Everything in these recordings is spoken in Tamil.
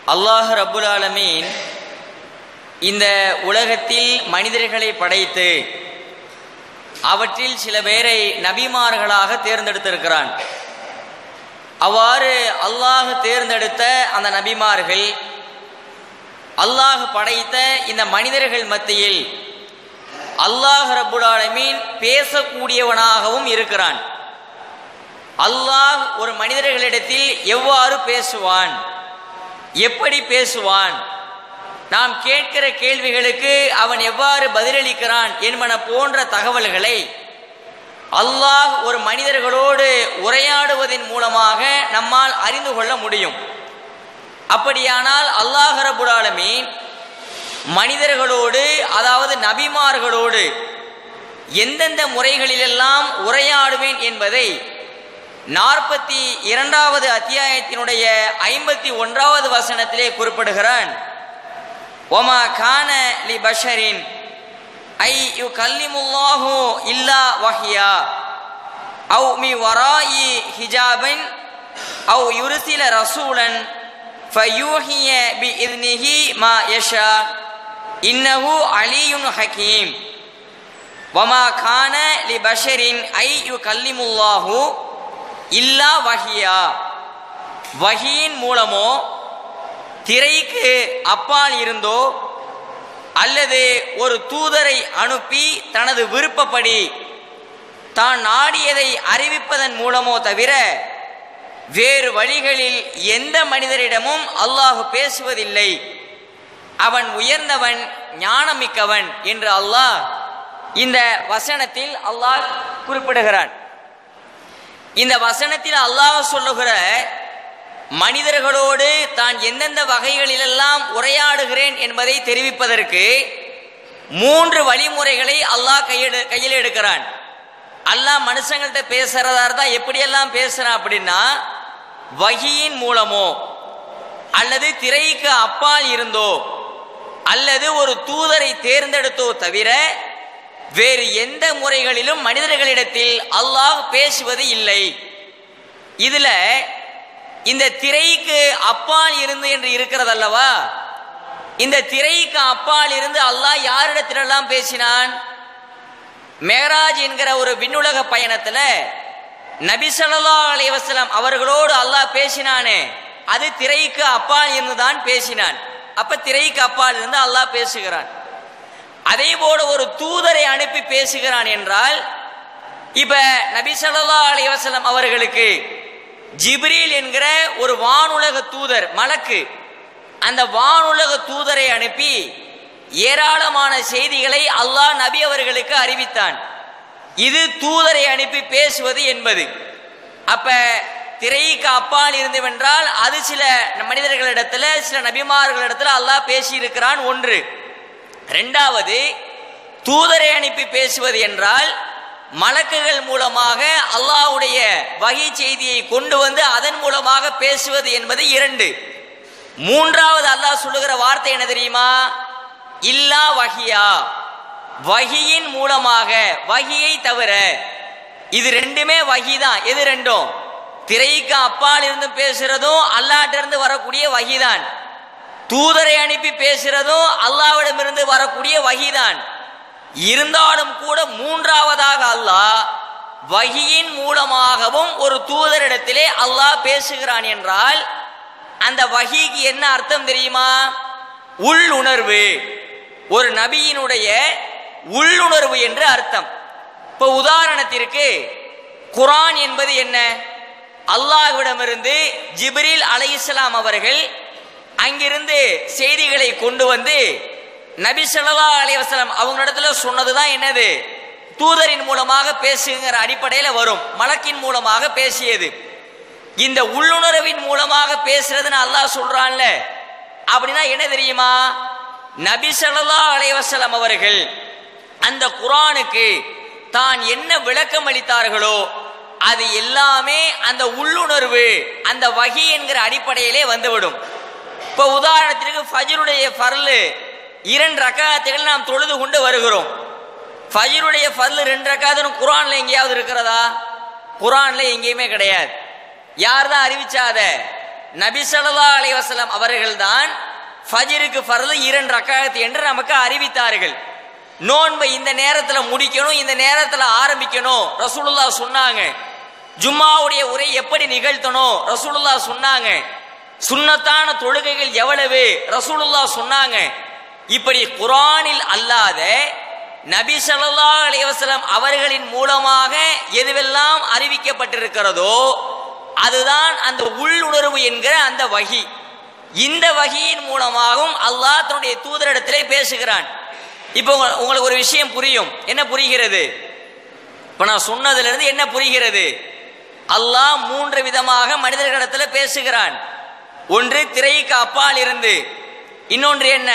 அல்லாஹ் ரப்புல் ஆலமீன் இந்த உலகத்தில் மனிதர்களை படைத்து அவற்றில் சில பேரை நபிமார்களாக தேர்ந்தெடுத்திருக்கிறான் அவ்வாறு அல்லாஹ் தேர்ந்தெடுத்த அந்த நபிமார்கள் அல்லாஹ் படைத்த இந்த மனிதர்கள் மத்தியில் அல்லாஹ் ரப்புல் ஆலமீன் பேசக்கூடியவனாகவும் இருக்கிறான் அல்லாஹ் ஒரு மனிதர்களிடத்தில் எவ்வாறு பேசுவான் எப்படி பேசுவான் நாம் கேட்கிற கேள்விகளுக்கு அவன் எவ்வாறு பதிலளிக்கிறான் என்பன போன்ற தகவல்களை அல்லாஹ் ஒரு மனிதர்களோடு உரையாடுவதன் மூலமாக நம்மால் அறிந்து கொள்ள முடியும் அப்படியானால் அல்லாஹ் ரபுல் ஆலமீன் மனிதர்களோடு அதாவது நபிமார்களோடு எந்தெந்த முறைகளிலெல்லாம் உரையாடுவேன் என்பதை நாற்பத்தி இரண்டாவது அத்தியாயத்தினுடைய ஐம்பத்தி ஒன்றாவது வசனத்திலே குறிப்பிடுகிறான் ஒமா கான லி பஷரின் ஐ யு கல்லிமுல்லாஹு இல்லா வஹியா அவு மி வராயி ஹிஜாபின் அவு யுருசில ரசூலன் ஃபயூஹிய பி இத்னிஹி மா யஷா இன்னஹு அலியுன் ஹக்கீம் வமா கான லி பஷரின் ஐ யு கல்லிமுல்லாஹு இல்லா வஹியா வஹியின் மூலமோ திரைக்கு அப்பால் இருந்தோ அல்லது ஒரு தூதரை அனுப்பி தனது விருப்பப்படி தான் நாடியதை அறிவிப்பதன் மூலமோ தவிர வேறு வழிகளில் எந்த மனிதரிடமும் அல்லாஹு பேசுவதில்லை அவன் உயர்ந்தவன் ஞானமிக்கவன் என்று அல்லாஹ் இந்த வசனத்தில் அல்லாஹ் குறிப்பிடுகிறான் இந்த வசனத்தில் அல்லாஹ் சொல்லுகிற மனிதர்களோடு தான் எந்தெந்த வகைகளிலெல்லாம் உரையாடுகிறேன் என்பதை தெரிவிப்பதற்கு மூன்று வழிமுறைகளை அல்லாஹ் கையெடு கையில் எடுக்கிறான் அல்லாஹ் மனுஷங்கள்ட்ட பேசுறதா இருந்தா எப்படியெல்லாம் பேசுறான் அப்படின்னா வகியின் மூலமோ அல்லது திரைக்கு அப்பால் இருந்தோ அல்லது ஒரு தூதரை தேர்ந்தெடுத்தோ தவிர வேறு எந்த முறைகளிலும் மனிதர்களிடத்தில் அல்லாஹ் பேசுவது இல்லை இதுல இந்த திரைக்கு அப்பால் இருந்து என்று இருக்கிறது அல்லவா இந்த திரைக்கு அப்பால் இருந்து அல்லாஹ் யாரிடத்திலெல்லாம் பேசினான் மேராஜ் என்கிற ஒரு விண்ணுலக பயணத்துல நபி ஸல்லல்லாஹு அலைஹி வஸல்லம் அவர்களோடு அல்லாஹ் பேசினானே அது திரைக்கு அப்பால் இருந்து தான் பேசினான் அப்ப திரைக்கு அப்பால் இருந்து அல்லாஹ் பேசுகிறான் அதே போல ஒரு தூதரை அனுப்பி பேசுகிறான் என்றால் இப்ப நபி ஸல்லல்லாஹு அலைஹி வஸல்லம் அவர்களுக்கு ஜிப்ரீல் என்கிற ஒரு வானுலக தூதர் மலக்கு அந்த வானுலக தூதரை அனுப்பி ஏராளமான செய்திகளை அல்லாஹ் நபி அவர்களுக்கு அறிவித்தான் இது தூதரை அனுப்பி பேசுவது என்பது அப்ப திரைக்கு அப்பால் இருந்துவென்றால் அது சில மனிதர்களிடத்துல சில நபிமார்களிடத்துல அல்லாஹ் பேசி இருக்கிறான் ஒன்று ரெண்டாவது தூதரை அனுப்பி பேசுவது என்றால் மலக்குகள் மூலமாக அல்லாஹ்வுடைய வகை செய்தியை கொண்டு வந்து அதன் மூலமாக பேசுவது என்பது இரண்டு மூன்றாவது அல்லாஹ் சொல்லுகிற வார்த்தை என்ன தெரியுமா இல்லா வகியா வகியின் மூலமாக வகியை தவிர இது ரெண்டுமே வகிதான் எது ரெண்டும் திரைக்கு அப்பால் இருந்து பேசுறதும் அல்லாட்ட இருந்து வரக்கூடிய வகிதான் தூதரை அனுப்பி பேசுறதும் அல்லாவிடமிருந்து வரக்கூடிய வகிதான் இருந்தாலும் கூட மூன்றாவதாக அல்லாஹ் வகியின் மூலமாகவும் ஒரு தூதரிடத்திலே அல்லாஹ் பேசுகிறான் என்றால் அந்த வகிக்கு என்ன அர்த்தம் தெரியுமா உள்ளுணர்வு ஒரு நபியினுடைய உள்ளுணர்வு என்று அர்த்தம் இப்போ உதாரணத்திற்கு குரான் என்பது என்ன அல்லாஹ்விடமிருந்து ஜிப்ரீல் அலைஹிஸ்ஸலாம் அவர்கள் அங்கிருந்து செய்திகளை கொண்டு வந்து நபி ஸல்லல்லாஹு அலைஹி வஸல்லம் அவங்களிடத்துல சொன்னதுதான் என்னது தூதரின் மூலமாக பேசுங்கிற அடிப்படையில் வரும் மலக்கின் மூலமாக பேசியது இந்த உள்ளுணர்வின் மூலமாக பேசுறதுன்னு அல்லாஹ் சொல்றான்ல அப்படின்னா என்ன தெரியுமா நபி ஸல்லல்லாஹு அலைஹி வஸல்லம் அவர்கள் அந்த குரானுக்கு தான் என்ன விளக்கம் அளித்தார்களோ அது எல்லாமே அந்த உள்ளுணர்வு அந்த வகி என்கிற அடிப்படையிலே வந்துவிடும் இப்போ உதாரணத்திற்கு ஃபஜ்ருடைய ஃபர்லு இரண்டு ரக்காத்துகள் நாம் தொழுது கொண்டு வருகிறோம் ஃபஜ்ருடைய ஃபர்லு ரெண்டு ரக்காத்துன்னு குரான்ல எங்கேயாவது இருக்கிறதா குரான்ல எங்கேயுமே கிடையாது யார் தான் அறிவிச்சாத நபி ஸல்லல்லாஹு அலைஹி வஸல்லம் அவர்கள்தான் ஃபஜ்ருக்கு ஃபர்து இரண்டு ரக்காயத் என்று நமக்கு அறிவித்தார்கள் நோன்பை இந்த நேரத்துல முடிக்கணும் இந்த நேரத்துல ஆரம்பிக்கணும் ரசூலுல்லாஹ் சொன்னாங்க ஜும்மாவுடைய உரை எப்படி நிகழ்த்தணும் ரசூலுல்லாஹ் சொன்னாங்க சுன்னத்தான தொழுகைகள் எவ்வளவு ரசூலுல்லாஹ் சொன்னாங்க இப்படி குர்ஆனில் அல்லாத நபி ஸல்லல்லாஹு அலைஹி வஸல்லம் அவர்களின் மூலமாக எதுவெல்லாம் அறிவிக்கப்பட்டிருக்கிறதோ அதுதான் அந்த உள்ளுணர்வு என்கிற அந்த வகி இந்த வகியின் மூலமாகவும் அல்லாஹ் தன்னுடைய தூதரிடத்திலே பேசுகிறான் இப்போ உங்க- உங்களுக்கு ஒரு விஷயம் புரியும் என்ன புரிகிறது இப்ப நான் சொன்னதுல இருந்து என்ன புரிகிறது அல்லாஹ் மூன்று விதமாக மனிதர்களிடத்தில் பேசுகிறான் ஒன்று திரைக்கு அப்பால் இருந்து இன்னொன்று என்ன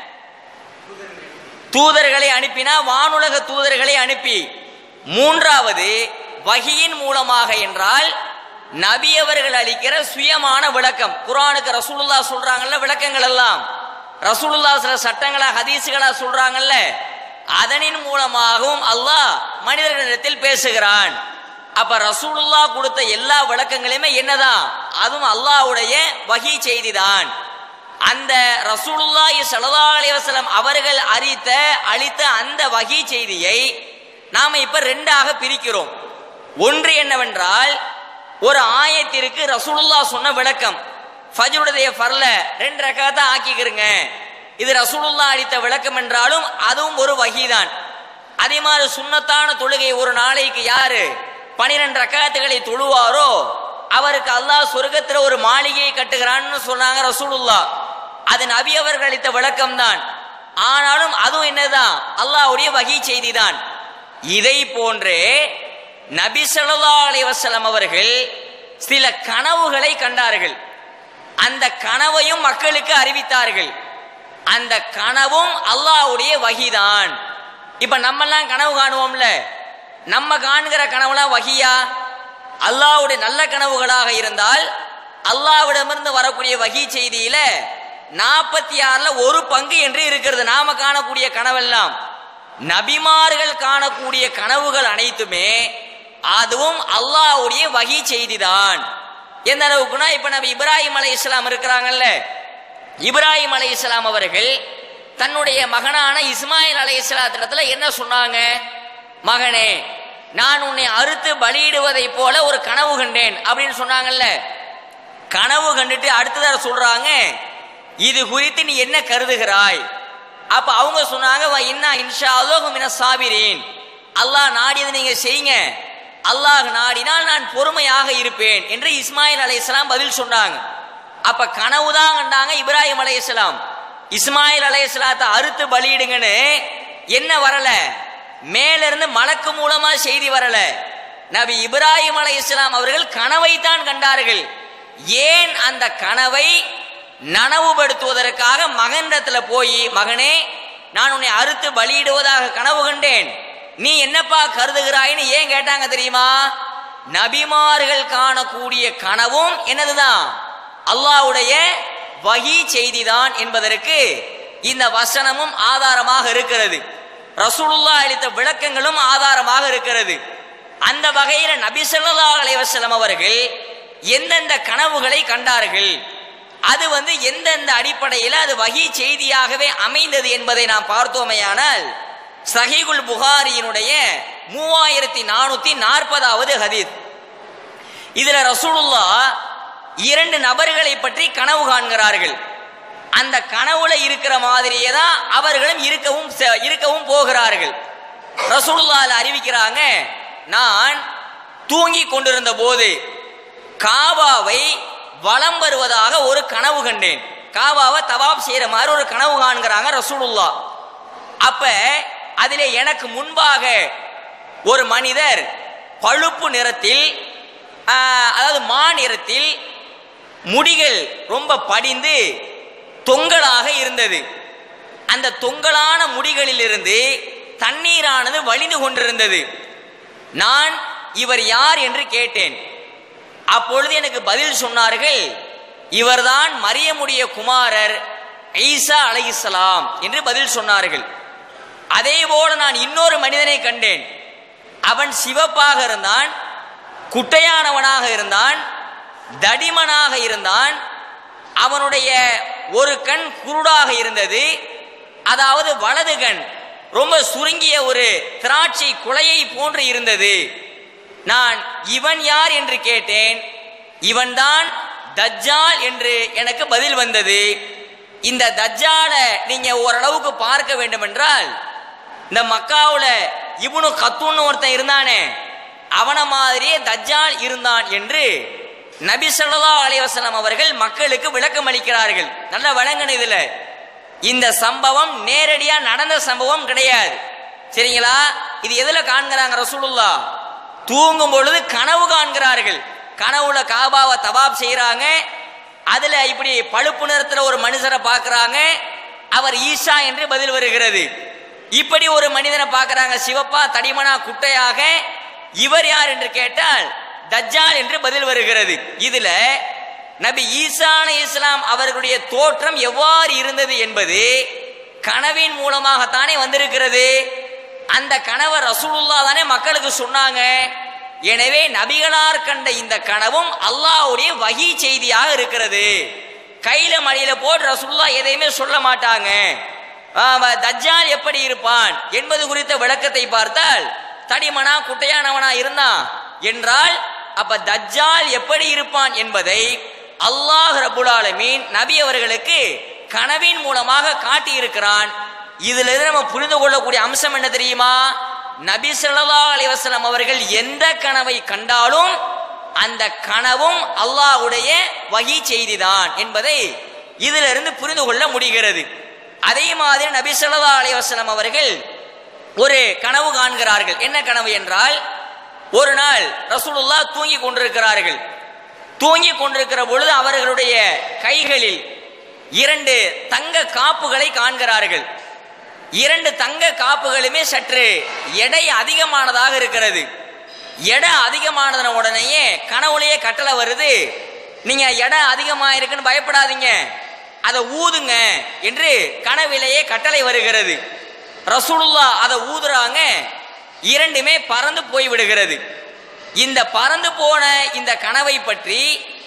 தூதர்களை அனுப்பினா வானுலக தூதர்களை அனுப்பி மூன்றாவது வகியின் மூலமாக என்றால் நபி அவர்கள் அளிக்கிற சுயமான விளக்கம் குர்ஆனுக்கு ரசூலுல்லாஹ் சொல்றாங்கல்ல விளக்கங்கள் எல்லாம் ரசூலுல்லாஹ் சில சட்டங்களா ஹதீஸுகளா சொல்றாங்கல்ல அதனின் மூலமாகவும் அல்லாஹ் மனிதர்களிடத்தில் பேசுகிறான் அப்ப ரசூலுல்லாஹ் கொடுத்த எல்லா விளக்கங்களையுமே என்னதான் அதுவும் அல்லாஹ்வுடைய வகி செய்திதான் அந்த ரசூலுல்லாஹி ஸல்லல்லாஹு அலைஹி வஸல்லம் அவர்கள் அறித்த அளித்த அந்த வகி செய்தியை நாம இப்ப ரெண்டாக பிரிக்கிறோம் ஒன்று என்னவென்றால் ஒரு ஆயத்திற்கு ரசூலுல்லாஹ் சொன்ன விளக்கம் ஃபஜ்ருடைய ஃபர்ல ரெண்டு ரக்காத்தா ஆக்கிக்கிறங்க இது ரசூலுல்லாஹ் அளித்த விளக்கம் என்றாலும் அதுவும் ஒரு வகிதான் அதே மாதிரி சுன்னத்தான தொழுகை ஒரு நாளைக்கு யாரு பனிரெண்டு ரக்காத்துகளை தொழுவாரோ அவருக்கு அல்லாஹ் சொர்க்கத்துல ஒரு மாளிகையை கட்டுகிறான்னு சொன்னாங்க ரசூலுல்லாஹ் அது நபி அவர்கள் அளித்த விளக்கம் தான் ஆனாலும் அதுவும் என்னதான் அல்லாஹ்வுடைய வகி செய்தி தான் இதை போன்றே நபி ஸல்லல்லாஹு அலைஹி வஸல்லம் அவர்கள் சில கனவுகளை கண்டார்கள் அந்த கனவையும் மக்களுக்கு அறிவித்தார்கள் அந்த கனவும் அல்லாஹ்வுடைய வகிதான் இப்ப நம்மெல்லாம் கனவு காணுவோம்ல நம்ம காண்கிற கனவுலாம் வகியா அல்லாஹ்வுடைய நல்ல கனவுகளாக இருந்தால் அல்லாஹ்விடமிருந்து வரக்கூடிய வகி செய்தியில நாற்பத்தி ஆறுல ஒரு பங்கு என்று இருக்கிறது நாம காணக்கூடிய கனவெல்லாம் நபிமார்கள் காணக்கூடிய கனவுகள் அனைத்துமே அதுவும் அல்லாஹ்வுடைய வகி செய்திதான் எந்த அளவுக்குன்னா இப்ப நபி இப்ராஹிம் அலை இஸ்லாம் இருக்கிறாங்கல்ல இப்ராஹிம் அலை இஸ்லாம் அவர்கள் தன்னுடைய மகனான இஸ்மாயில் அலை இஸ்லாத்திடத்துல என்ன சொன்னாங்க மகனே நான் உன்னை அறுத்து பலியிடுவதைப் போல ஒரு கனவு கண்டேன் அப்படின்னு சொன்னாங்கல்ல கனவு கண்டுட்டு அடுத்ததாக சொல்றாங்க இது குறித்து நீ என்ன கருதுகிறாய் அப்ப அவங்க சொன்னாங்க "வ இன்னா இன்ஷா அல்லாஹு மின சாபிரீன் அல்லாஹ் நாடியதை நீங்க செய்யுங்க அல்லாஹ் நாடினால் நான் பொறுமையாக இருப்பேன் என்று இஸ்மாயில் அலைஹிஸ்ஸலாம் பதில் சொன்னாங்க அப்ப கனவு தான் கண்டாங்க இப்ராஹிம் அலைஹிஸ்ஸலாம் இஸ்மாயில் அலைஹிஸ்ஸலாத்தை அறுத்து பலியிடுங்கன்னு என்ன வரல மேல இருந்து மலக்கு மூலமா செய்தி வரல நபி இப்ராஹிம் அலைஹிஸ்ஸலாம் அவர்கள் கனவை தான் கண்டார்கள் ஏன் அந்த கனவை நனவுபடுத்துவதற்காக மகனிடத்துல போய் மகனே நான் உன்னை அறுத்து பலியிடுவதாக கனவு கண்டேன் நீ என்னப்பா கருதுகிறாய்ன்னு ஏன் கேட்டாங்க தெரியுமா நபிமார்கள் காணக்கூடிய கனவும் என்னதுதான் அல்லாஹ்வுடைய வகி செய்திதான் என்பதற்கு இந்த வசனமும் ஆதாரமாக இருக்கிறது ரசூலுல்லாஹ் அளித்த விளக்கங்களும் ஆதாரமாக இருக்கிறது அந்த வகையில நபி ஸல்லல்லாஹு அலைஹி வஸல்லம் அவர்கள் எந்தெந்த கனவுகளை கண்டார்கள் அது வந்து எந்தெந்த அடிப்படையில் அது வகி செய்தியாகவே அமைந்தது என்பதை நாம் பார்த்தோமேயானால் சஹீகுல் புகாரியினுடைய மூவாயிரத்தி நானூத்தி நாற்பதாவது ஹதீஸ் இதுல ரசூலுல்லா இரண்டு நபர்களை பற்றி கனவு காண்கிறார்கள் அந்த கனவுல இருக்கிற மாதிரியே தான் அவர்களும் இருக்கவும் செ- இருக்கவும் போகிறார்கள் ரசூலுல்லாஹ் அறிவிக்கிறாங்க நான் தூங்கி கொண்டிருந்த போது காபாவை வலம் வருவதாக ஒரு கனவு கண்டேன் காபாவை தவாப் செய்யற மாதிரி ஒரு கனவு காண்கிறாங்க ரசூலுல்லா அப்ப அதிலே எனக்கு முன்பாக ஒரு மனிதர் பழுப்பு நிறத்தில் ஆஹ், அதாவது மா நிறத்தில் முடிகள் ரொம்ப படிந்து தொங்கலாக இருந்தது அந்த தொங்கலான முடிகளிலிருந்து தண்ணீரானது வழிந்து கொண்டிருந்தது நான் இவர் யார் என்று கேட்டேன் அப்பொழுது எனக்கு பதில் சொன்னார்கள் இவர்தான் மரியமுடைய குமாரர் ஈசா அலைஹிஸ்ஸலாம் என்று பதில் சொன்னார்கள் அதே போல நான் இன்னொரு மனிதனை கண்டேன் அவன் சிவப்பாக இருந்தான் குட்டையானவனாக இருந்தான் தடிமனாக இருந்தான் அவனுடைய ஒரு கண் குருடாக இருந்தது அதாவது வலது கண் ரொம்ப சுருங்கிய ஒரு திராட்சை குலையை போன்று இருந்தது நான் இவன் யார் என்று கேட்டேன் இவன்தான் தஜ்ஜால் என்று எனக்கு பதில் வந்தது இந்த தஜ்ஜால நீங்க ஓரளவுக்கு பார்க்க வேண்டும் என்றால் இந்த மக்காவுல இவனு கத்துன்னு ஒருத்தன் இருந்தானே அவன மாதிரியே தஜ்ஜால் இருந்தான் என்று நபி ஸல்லல்லாஹு அலைஹி வஸல்லம் அவர்கள் மக்களுக்கு விளக்கம் அளிக்கிறார்கள் நல்ல வழங்கன இதுல இந்த சம்பவம் நேரடியா நடந்த சம்பவம் கிடையாது சரிங்களா இது எதுல காண்கிறாங்க ரசூலுல்லா தூங்கும் பொழுது கனவு காண்கிறார்கள் கனவுல காபாவை தவாப் செய்யறாங்க அதுல இப்படி பழுப்பு நிறத்துல ஒரு மனுஷரை பார்க்கறாங்க அவர் ஈசா என்று பதில் வருகிறது இப்படி ஒரு மனிதனை பார்க்கறாங்க சிவப்பா தடிமனா குட்டையாக இவர் யார் என்று கேட்டால் தஜ்ஜால் என்று பதில் வருகிறது இதுல நபி ஈசா அலைஹிஸ் இஸ்லாம் அவர்களுடைய தோற்றம் எவ்வாறு இருந்தது என்பது கனவின் மூலமாகத்தானே வந்திருக்கிறது அந்த கனவை ரசூலுல்லா தானே மக்களுக்கு சொன்னாங்க எனவே நபிகளார் கண்ட இந்த கனவும் அல்லாஹ்வுடைய வகி செய்தியாக இருக்கிறது கையில மடியில போட்டு ரசூலுல்லா எதையுமே சொல்ல மாட்டாங்க ஆமா, தஜ்ஜால் எப்படி இருப்பான் என்பது குறித்த விளக்கத்தை பார்த்தால் தடிமனா குட்டையானவனா இருந்தான் என்றால் அப்ப தஜ்ஜால் எப்படி இருப்பான் என்பதை அல்லாஹ் ரபுல் ஆலமீன் நபி அவர்களுக்கு கனவின் மூலமாக காட்டி இருக்கிறான் இதுல இருந்து நம்ம புரிந்து கொள்ளக்கூடிய அம்சம் என்ன தெரியுமா நபி ஸல்லல்லாஹு அலைஹி வஸல்லம் அவர்கள் எந்த கனவை கண்டாலும் அந்த கனவும் அல்லாஹ்வுடைய வகி செய்திதான் என்பதை இதிலிருந்து புரிந்து கொள்ள முடிகிறது அதே மாதிரி நபி ஸல்லல்லாஹு அலைஹி வஸல்லம் அவர்கள் ஒரு கனவு காண்கிறார்கள் என்ன கனவு என்றால் ஒரு நாள் ரசூலுல்லாஹ் தூங்கி கொண்டிருக்கிறார்கள் தூங்கி கொண்டிருக்கிற பொழுது அவர்களுடைய கைகளில் இரண்டு தங்க காப்புகளை காண்கிறார்கள் இரண்டு தங்க காப்புகளுமே சற்று எடை அதிகமானதாக இருக்கிறது எடை அதிகமானதன உடனேயே கனவுலயே கட்டளை வருது நீங்க எடை அதிகமா இருக்குன்னு பயப்படாதீங்க அதை ஊதுங்க என்று கனவிலேயே கட்டளை வருகிறது ரசூலுல்லா அதை ஊதுறாங்க இரண்டுமே பறந்து போய் விடுகிறது இந்த பறந்து போன இந்த கனவை பற்றி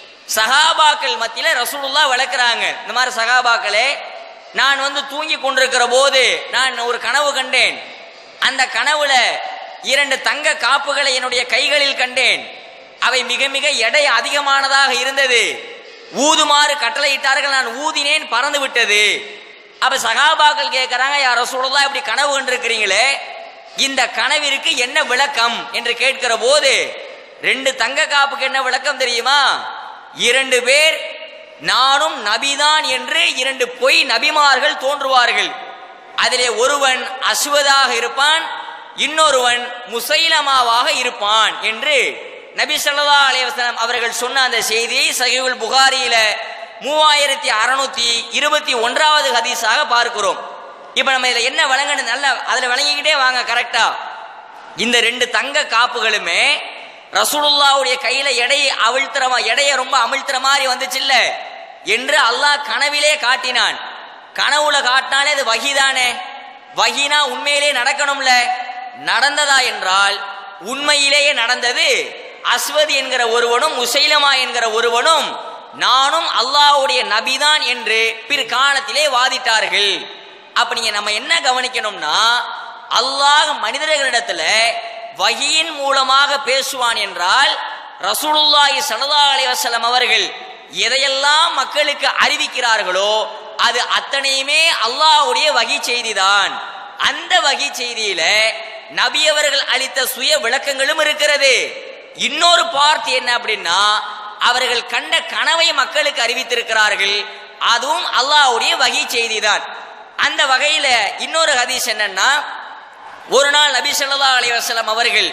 சகாபாக்கள் மத்தியில ரசூலுல்லா விளக்குறாங்க இந்த மாதிரி சகாபாக்களே நான் வந்து தூங்கி கொண்டிருக்கிற போது நான் ஒரு கனவு கண்டேன் அந்த கனவுல இரண்டு தங்க காப்புகளை என்னுடைய கைகளில் கண்டேன் அவை மிக மிக எடை அதிகமானதாக இருந்தது ஊதுமாறு கட்டளையிட்டார்கள் நான் ஊதினேன் பறந்து விட்டது அப்ப சகாபாக்கள் கேட்கறாங்க யார் ரசூலுல்லா இப்படி கனவு கண்டிருக்கிறீங்களே இந்த கனவிற்கு என்ன விளக்கம் என்று கேட்கிற போது ரெண்டு தங்க காப்புக்கு என்ன விளக்கம் தெரியுமா இரண்டு பேர் நானும் நபிதான் என்று இரண்டு பொய் நபிமார்கள் தோன்றுவார்கள் அதிலே ஒருவன் அசுவதாக இருப்பான் இன்னொருவன் முசைலமாவாக இருப்பான் என்று நபி ஸல்லல்லாஹு அலைஹி வஸல்லம் அவர்கள் சொன்ன அந்த செய்தியை சஹீஹுல் புகாரியில மூவாயிரத்தி அறுநூத்தி இருபத்தி ஒன்றாவது ஹதீஸாக பார்க்கிறோம் இப்ப நம்ம இதுல என்ன வழங்கணும் நல்ல அதுல வழங்கிக்கிட்டே வாங்க கரெக்டா இந்த ரெண்டு தங்க காப்புகளுமே ரசூலுல்லாவுடைய கையில எடையை அவிழ்த்துற எடையை ரொம்ப அமிழ்த்துற மாதிரி வந்துச்சுல்ல என்று அல்லாஹ் கனவிலே காட்டினான் கனவுல காட்டினாலே அது வகிதானே வகினா உண்மையிலே நடக்கணும்ல நடந்ததா என்றால் உண்மையிலேயே நடந்தது அஸ்வதி என்கிற ஒருவனும் முசைலமா என்கிற ஒருவனும் நானும் அல்லாஹ்வுடைய நபிதான் என்று பிற்காலத்திலே வாதிட்டார்கள் அப்ப நீங்க நம்ம என்ன கவனிக்கணும்னா அல்லாஹ் மனிதர்களிடத்துல வகியின் மூலமாக பேசுவான் என்றால் ரசூலுல்லாஹி ஸல்லல்லாஹு அலைஹி வஸல்லம் அவர்கள் எதையெல்லாம் மக்களுக்கு அறிவிக்கிறார்களோ அது அத்தனையுமே அல்லாஹ்வுடைய வகி செய்திதான் அந்த வகி செய்தியில நபி அவர்கள் அளித்த சுய விளக்கங்களும் இருக்கிறது இன்னொரு பார்ட் என்ன அப்படின்னா அவர்கள் கண்ட கனவை மக்களுக்கு அறிவித்திருக்கிறார்கள் அதுவும் அல்லாஹ்வுடைய வகி செய்திதான் அந்த வகையில இன்னொரு ஹதீஸ் என்னன்னா ஒரு நாள் நபி ஸல்லல்லாஹு அலைஹி வஸல்லம் அவர்கள்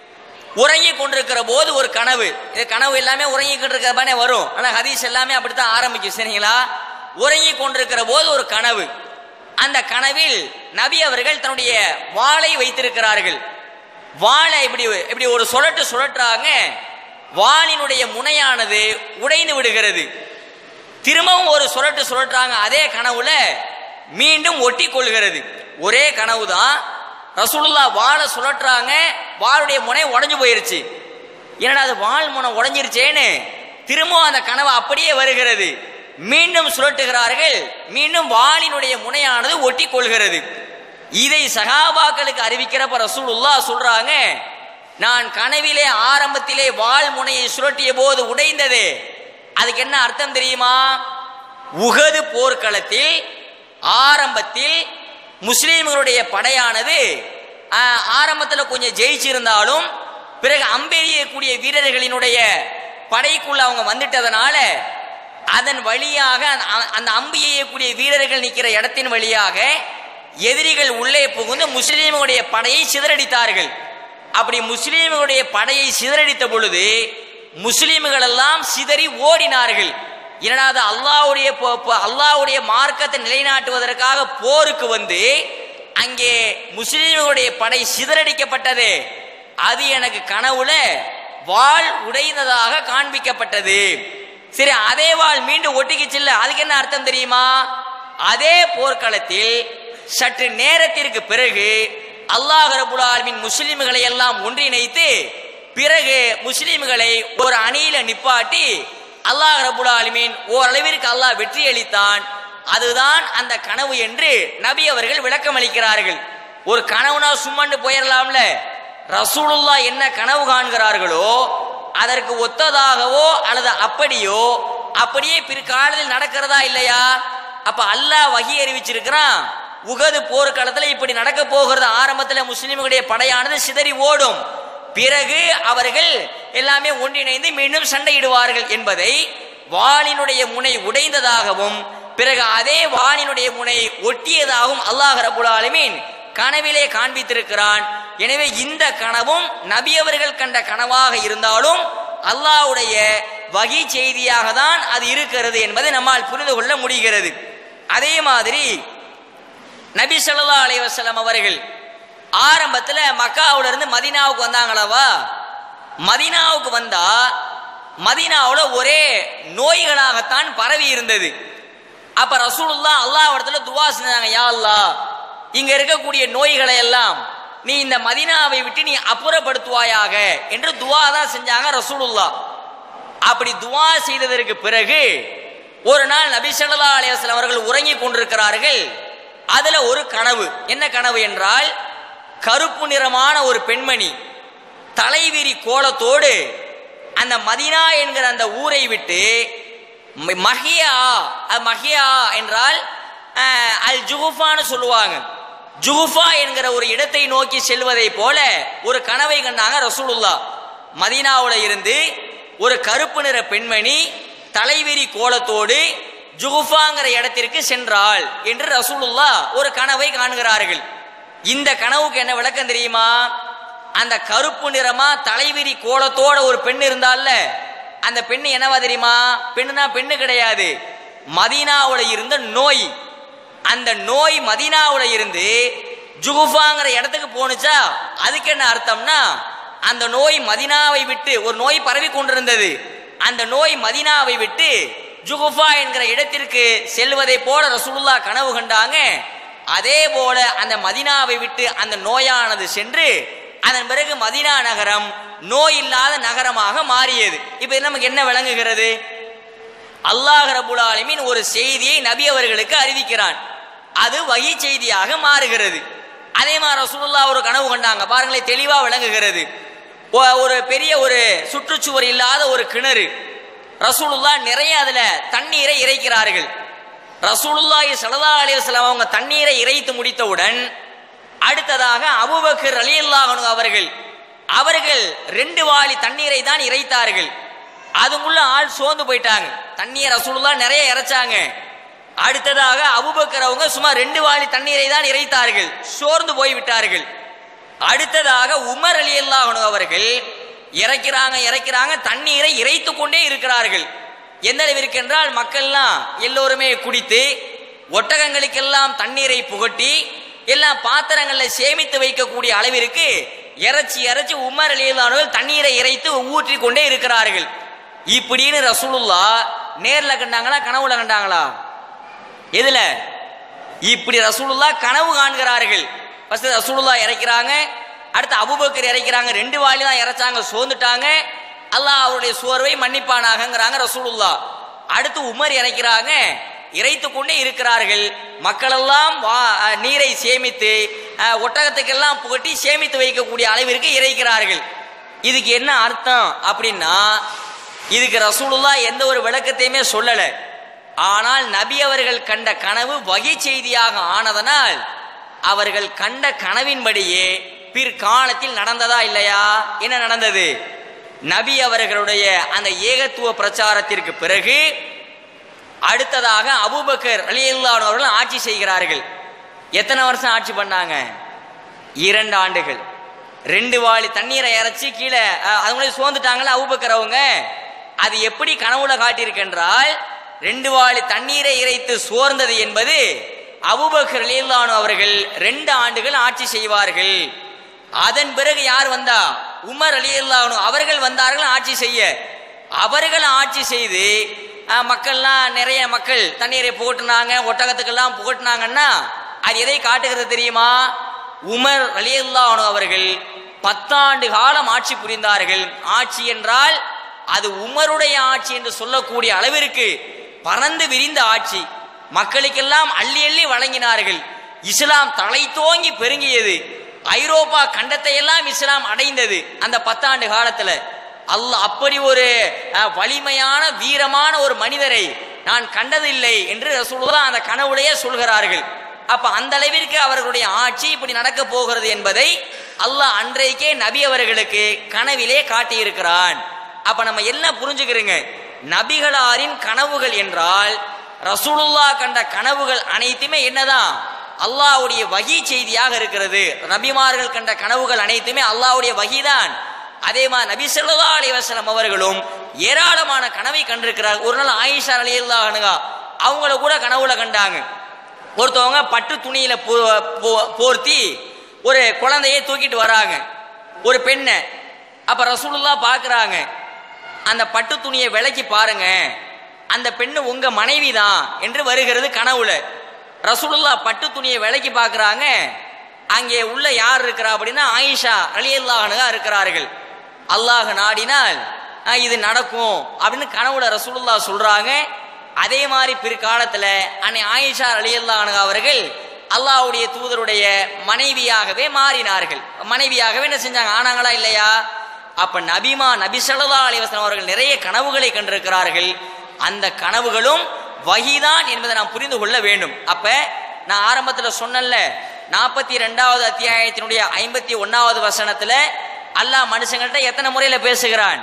உறங்கி கொண்டிருக்கிற போது ஒரு கனவு இது கனவு எல்லாமே உறங்கிக்கிட்டு இருக்கிற வரும் ஆனா ஹதீஸ் எல்லாமே அப்படித்தான் ஆரம்பிக்கும் சரிங்களா உறங்கி கொண்டிருக்கிற போது ஒரு கனவு அந்த கனவில் நபி அவர்கள் தன்னுடைய வாளை வைத்திருக்கிறார்கள் வாளை இப்படி இப்படி ஒரு சுழட்டு சுழற்றாங்க வாளினுடைய முனையானது உடைந்து விடுகிறது திரும்பவும் ஒரு சுழட்டு சுழற்றாங்க அதே கனவுல மீண்டும் ஒட்டி கொள்கிறது ஒரே கனவு தான் ரசூலுல்லா வாழை சுழற்றாங்க வாளுடைய முனை உடைஞ்சு போயிருச்சு என்னடா அது வால் முனை உடைஞ்சிருச்சேன்னு திரும்பவும் அந்த கனவு அப்படியே வருகிறது மீண்டும் சுழட்டுகிறார்கள் மீண்டும் வாளினுடைய முனையானது ஒட்டி கொள்கிறது இதை சகாபாக்களுக்கு அறிவிக்கிறப்ப ரசூலுல்லா சொல்றாங்க நான் கனவிலே ஆரம்பத்திலே வாள் முனையை சுழட்டிய போது உடைந்தது அதுக்கு என்ன அர்த்தம் தெரியுமா உகது போர்க்களத்தில் ஆரம்பத்தில் முஸ்லீம்களுடைய படையானது ஆரம்பத்தில் கொஞ்சம் ஜெயிச்சிருந்தாலும் பிறகு அம்பெறியக்கூடிய வீரர்களினுடைய படைக்குள்ள அவங்க வந்துட்டதனால அதன் வழியாக அந்த அம்பு எய்யக்கூடிய வீரர்கள் நிற்கிற இடத்தின் வழியாக எதிரிகள் உள்ளே புகுந்து முஸ்லீம்களுடைய படையை சிதறடித்தார்கள் அப்படி முஸ்லீம்களுடைய படையை சிதறடித்த பொழுது முஸ்லீம்கள் எல்லாம் சிதறி ஓடினார்கள் இரண்டாவது அல்லாவுடைய அல்லாவுடைய மார்க்கத்தை நிலைநாட்டுவதற்காக போருக்கு வந்து அங்கே முஸ்லீம்களுடைய படை சிதறடிக்கப்பட்டது அது எனக்கு கனவுல வாள் உடைந்ததாக காண்பிக்கப்பட்டது சரி அதே வாள் மீண்டும் ஒட்டிக்கிச்சுல்ல அதுக்கு என்ன அர்த்தம் தெரியுமா அதே போர்க்களத்தில் சற்று நேரத்திற்கு பிறகு அல்லாஹ் ரபுல் ஆலமின் முஸ்லிம்களை எல்லாம் ஒன்றிணைத்து பிறகு முஸ்லிம்களை ஒரு அணியில நிப்பாட்டி அல்லாஹ் ரபுல் ஆலமின் ஓரளவிற்கு அல்லாஹ் வெற்றி அளித்தான் அதுதான் அந்த கனவு என்று நபி அவர்கள் விளக்கம் அளிக்கிறார்கள் ஒரு கனவுனா சும்மண்டு போயிடலாம்ல ரசூலுல்லா என்ன கனவு காண்கிறார்களோ அதற்கு ஒத்ததாகவோ அல்லது அப்படியோ அப்படியே பிற்காலத்தில் நடக்கிறதா இல்லையா அப்ப அல்லாஹ் வகி அறிவிச்சிருக்கிறான் உகது போர்க்களத்துல இப்படி நடக்க போகிறது ஆரம்பத்தில் முஸ்லிம்களுடைய படையானது சிதறி ஓடும் பிறகு அவர்கள் எல்லாமே ஒன்றிணைந்து மீண்டும் சண்டையிடுவார்கள் என்பதை வாளினுடைய முனை உடைந்ததாகவும் பிறகு அதே வாளினுடைய முனை ஒட்டியதாகவும் அல்லாஹ் ரபுல் ஆலமீன் கனவிலே காண்பித்திருக்கிறான் எனவே இந்த கனவும் நபி அவர்கள் கண்ட கனவாக இருந்தாலும் அல்லாஹ்வுடைய வகி செய்தியாக தான் அது இருக்கிறது என்பதை நம்மால் புரிந்து கொள்ள முடிகிறது அதே மாதிரி நபி ஸல்லல்லாஹு அலைஹி வஸல்லம் அவர்கள் ஆரம்பத்தில் மக்காவுல இருந்து மதீனாவுக்கு வந்தாங்களவா மதீனாவுக்கு வந்தா மதீனாவுல ஒரே நோய்களாகத்தான் பரவி இருந்தது அப்ப ரசூலுல்லா அல்லாஹ் இடத்துல துவா செஞ்சாங்க யா அல்லாஹ் இங்க இருக்கக்கூடிய நோய்களை எல்லாம் நீ இந்த மதீனாவை விட்டு நீ அப்புறப்படுத்துவாயாக என்று துவா தான் செஞ்சாங்க ரசூலுல்லா அப்படி துவா செய்ததற்கு பிறகு ஒரு நாள் நபி ஸல்லல்லாஹு அலைஹி வஸல்லம் அவர்கள் உறங்கிக் கொண்டிருக்கிறார்கள் அதுல ஒரு கனவு என்ன கனவு என்றால் கருப்பு நிறமான ஒரு பெண்மணி தலைவிரி கோலத்தோடு அந்த மதினா என்கிற அந்த ஊரை விட்டு ம- மஹியா அது மஹியா என்றால் அஹ், அல் ஜுகுஃபான்னு சொல்லுவாங்க ஜுகுஃபா என்கிற ஒரு இடத்தை நோக்கி செல்வதை போல ஒரு கனவை கண்டாங்க ரசூலுல்லா மதீனாவுல இருந்து ஒரு கருப்பு நிற பெண்மணி தலைவிரி கோலத்தோடு ஜுகுஃபாங்கிற இடத்திற்கு சென்றாள் என்று ரசூலுல்லா ஒரு கனவை காண்கிறார்கள் இந்த கனவுக்கு என்ன விளக்கம் தெரியுமா அந்த கருப்பு நிறமா தலைவிரி கோலத்தோட ஒரு பெண் இருந்தால்ல அந்த பெண்ணு என்னவா தெரியுமா பெண்ணுனா பெண்ணு கிடையாது மதீனாவுல இருந்த நோய் அந்த நோய் மதீனாவுல இருந்து ஜுகுஃபாங்கிற இடத்துக்கு போணுச்சா அதுக்கு என்ன அர்த்தம்னா அந்த நோய் மதீனாவை விட்டு ஒரு நோய் பரவி கொண்டிருந்தது அந்த நோய் மதீனாவை விட்டு ஜுகுஃபா என்கிற இடத்திற்கு செல்வதை போல ரசூலுல்லா கனவு கண்டாங்க அதே போல அந்த மதீனாவை விட்டு அந்த நோயானது சென்று அதன் பிறகு மதீனா நகரம் நோய் இல்லாத நகரமாக மாறியது இப்ப இது நமக்கு என்ன விளங்குகிறது அல்லாஹ் ரபுல் ஆலமீன் ஒரு செய்தியை நபி அவர்களுக்கு அறிவிக்கிறான் அது வகி செய்தியாக மாறுகிறது அதே மாதிரி ரசூலுல்லாஹ் ஒரு கனவு கண்டாங்க பாருங்களேன் தெளிவா விளங்குகிறது ஒ- ஒரு பெரிய ஒரு சுற்றுச்சுவர் இல்லாத ஒரு கிணறு ரசூலுல்லாஹ் நிறைய அதுல தண்ணீரை இறைக்கிறார்கள் ரசூலுல்லாஹி ஸல்லல்லாஹு அலைஹி வஸல்லம் அவங்க தண்ணீரை இறைத்து முடித்தவுடன் அடுத்ததாக அபூபக்கர் ரலியல்லாஹு அன்ஹு அவர்கள் அவர்கள் ரெண்டு வாளி தண்ணீரை தான் இறைத்தார்கள் அதுக்குள்ள ஆள் சோர்ந்து போயிட்டாங்க தண்ணீரை ரசூலுல்லாஹ் நிறைய இறைச்சாங்க அடுத்ததாக அபூபக்கர் அவங்க சும்மா ரெண்டு வாளி தண்ணீரை தான் இறைத்தார்கள் சோர்ந்து போய் விட்டார்கள் அடுத்ததாக உமர் ரலியல்லாஹு அன்ஹு அவர்கள் இறைக்கிறாங்க இறைக்கிறாங்க தண்ணீரை இறைத்து கொண்டே இருக்கிறார்கள் எந்த அளவிற்கு என்றால் மக்கள்லாம் எல்லோருமே குடித்து ஒட்டகங்களுக்கெல்லாம் தண்ணீரை புகட்டி எல்லாம் பாத்திரங்களில் சேமித்து வைக்கக்கூடிய அளவிற்கு இறைச்சி இறைச்சி உமர் அலியல்லானவர்கள் தண்ணீரை இறைத்து ஊற்றி கொண்டே இருக்கிறார்கள் இப்படின்னு ரசூலுல்லா நேர்ல கண்டாங்களா கனவுல கண்டாங்களா எதுல இப்படி ரசூலுல்லா கனவு காண்கிறார்கள் ஃபர்ஸ்ட் ரசூலுல்லா இறைக்கிறாங்க அடுத்து அபூபக்கர் இறைக்கிறாங்க ரெண்டு வாளி தான் இறைச்சாங்க சோர்ந்துட்டாங்க அல்லாஹ் அவருடைய சோர்வை மன்னிப்பானாகங்கிறாங்க ரசூலுல்லா அடுத்து உமர் இறைக்கிறாங்க இறைத்து கொண்டே இருக்கிறார்கள் மக்களெல்லாம் வா அஹ், நீரை சேமித்து அஹ், ஒட்டகத்துக்கெல்லாம் புகட்டி சேமித்து வைக்கக்கூடிய அளவிற்கு இறைக்கிறார்கள் இதுக்கு என்ன அர்த்தம் அப்படின்னா இதுக்கு ரசூலுல்லா எந்த ஒரு விளக்கத்தையுமே சொல்லலை ஆனால் நபி அவர்கள் கண்ட கனவு வகை செய்தியாக ஆனதனால் அவர்கள் கண்ட கனவின்படியே பிற்காலத்தில் நடந்ததா இல்லையா என்ன நடந்தது நபி அவர்களுடைய அந்த ஏகத்துவ பிரச்சாரத்திற்கு பிறகு அடுத்ததாக அபூபக்கர் ரலியல்லாஹு அவர்கள் ஆட்சி செய்கிறார்கள் எத்தனை வருஷம் ஆட்சி பண்ணாங்க இரண்டு ஆண்டுகள் ரெண்டு வாளி தண்ணீரை இறைச்சி கீழே அஹ், அது முன்னாடி சோர்ந்துட்டாங்கல்ல அபூபக்கர் அவங்க அது எப்படி கனவுல காட்டியிருக்கின்றால் ரெண்டு வாளி தண்ணீரை இறைத்து சோர்ந்தது என்பது அபூபக்கர் ரலியல்லாஹு அவர்கள் ரெண்டு ஆண்டுகள் ஆட்சி செய்வார்கள் அதன் பிறகு யார் வந்தா உமர் ரலியல்லாஹு அவர்கள் வந்தார்கள் ஆட்சி செய்ய அவர்கள் ஆட்சி செய்து அஹ், மக்கள்லாம் நிறைய மக்கள் தண்ணீரை புகட்டினாங்க ஒட்டகத்துக்கெல்லாம் புகட்டினாங்கன்னா அது எதை காட்டுகிறது தெரியுமா உமர் ரலியல்லாஹு அவர்கள் பத்தாண்டு காலம் ஆட்சி புரிந்தார்கள் ஆட்சி என்றால் அது உமருடைய ஆட்சி என்று சொல்லக்கூடிய அளவிற்கு பறந்து விரிந்த ஆட்சி மக்களுக்கெல்லாம் அள்ளி அள்ளி வழங்கினார்கள் இஸ்லாம் தலை தோங்கி பெருங்கியது ஐரோப்பா கண்டத்தை எல்லாம் இஸ்லாம் அடைந்தது அந்த பத்தாண்டு காலத்துல அல்லாஹ் அப்படி ஒரு அஹ், வலிமையான வீரமான ஒரு மனிதரை நான் கண்டதில்லை என்று ரசூலுல்லாஹ் அந்த கனவுலையே சொல்கிறார்கள் அப்ப அந்த அளவிற்கு அவர்களுடைய ஆட்சி இப்படி நடக்க போகிறது என்பதை அல்லாஹ் அன்றைக்கே நபி அவர்களுக்கு கனவிலே காட்டியிருக்கிறான் அப்ப நம்ம என்ன புரிஞ்சுக்கிறோங்க நபிகளாரின் கனவுகள் என்றால் ரசூலுல்லா கண்ட கனவுகள் அனைத்துமே என்னதான் அல்லாஹ்வுடைய வகி செய்தியாக இருக்கிறது நபிமார்கள் கண்ட கனவுகள் அனைத்துமே அல்லாஹ்வுடைய வகிதான் அதே மாதிரி நபி ஸல்லல்லாஹு அலைஹி வஸல்லம் அவர்களும் ஏராளமான கனவை கண்டிருக்கிறார் ஒரு நாள் ஆயிஷா ரலியல்லாஹு அன்ஹா அவங்கள கூட கனவுல கண்டாங்க ஒருத்தவங்க பட்டு துணியில போ- போ- போர்த்தி ஒரு குழந்தையை தூக்கிட்டு வராங்க ஒரு பெண்ணை அப்ப ரசூலுல்லா பார்க்கறாங்க அந்த பட்டு துணியை விலக்கி பாருங்க அந்த பெண்ணு உங்க மனைவி தான் என்று வருகிறது கனவுல ரசூலுல்லா பட்டு துணியை விலக்கி பார்க்கறாங்க அங்கே உள்ள யார் இருக்கிறா அப்படின்னா ஆயிஷா ரலியல்லாஹனுகா இருக்கிறார்கள் அல்லாஹ் நாடினால் அஹ், இது நடக்கும் அப்படின்னு கனவுல ரசூலுல்லா சொல்றாங்க அதே மாதிரி பிற்காலத்துல அன்னை ஆயிஷா ரலியல்லாஹு அவர்கள் அல்லாஹ்வுடைய தூதருடைய மனைவியாகவே மாறினார்கள் மனைவியாகவே என்ன செஞ்சாங்க ஆனாங்களா இல்லையா அப்ப நபிமா நபி ஸல்லல்லாஹு அலைஹி வஸல்லம் அவர்கள் நிறைய கனவுகளை கண்டிருக்கிறார்கள் அந்த கனவுகளும் வகிதான் என்பதை நாம் புரிந்து கொள்ள வேண்டும் அப்ப நான் ஆரம்பத்துல சொன்னேன்ல நாற்பத்தி ரெண்டாவது அத்தியாயத்தினுடைய ஐம்பத்தி ஒன்னாவது வசனத்துல அல்லாஹ் மனுஷங்கள்ட்ட எத்தனை முறையில பேசுகிறான்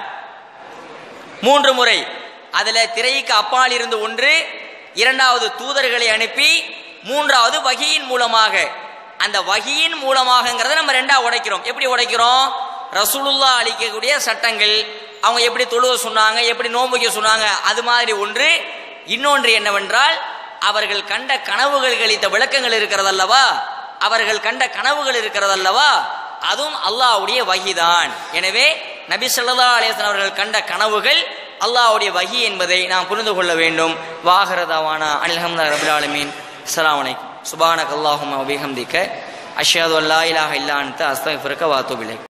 மூன்று முறை அதுல திரைக்கு அப்பால் இருந்து ஒன்று இரண்டாவது தூதர்களை அனுப்பி மூன்றாவது வகியின் மூலமாக அந்த வகியின் மூலமாகங்கிறத நம்ம ரெண்டா உடைக்கிறோம் எப்படி உடைக்கிறோம் ரசூலுல்லா அளிக்கக்கூடிய சட்டங்கள் அவங்க எப்படி தொழுவ சொன்னாங்க எப்படி நோன்புக்க சொன்னாங்க அது மாதிரி ஒன்று இன்னொன்று என்னவென்றால் அவர்கள் கண்ட கனவுகள் கழித்த விளக்கங்கள் இருக்கிறதல்லவா அவர்கள் கண்ட கனவுகள் இருக்கிறதல்லவா அதுவும் அல்லாஹ்வுடைய வகிதான் எனவே நபி ஸல்லல்லாஹு அலைஹி வஸல்லம் அவர்கள் கண்ட கனவுகள் அல்லாஹ்வுடைய வகி என்பதை நாம் புரிந்து கொள்ள வேண்டும் வாஹரதாவானா அனில்ஹம்து ரபில் ஆலமீன் அஸ்ஸலாமு அலைக்கும் சுபானக் அல்லாஹும்ம வபிஹம்திக அஷ்ஹது அல்லா இலாஹ இல்லா அன்த அஸ்தக்ஃபிருக்க வாத்துபிலை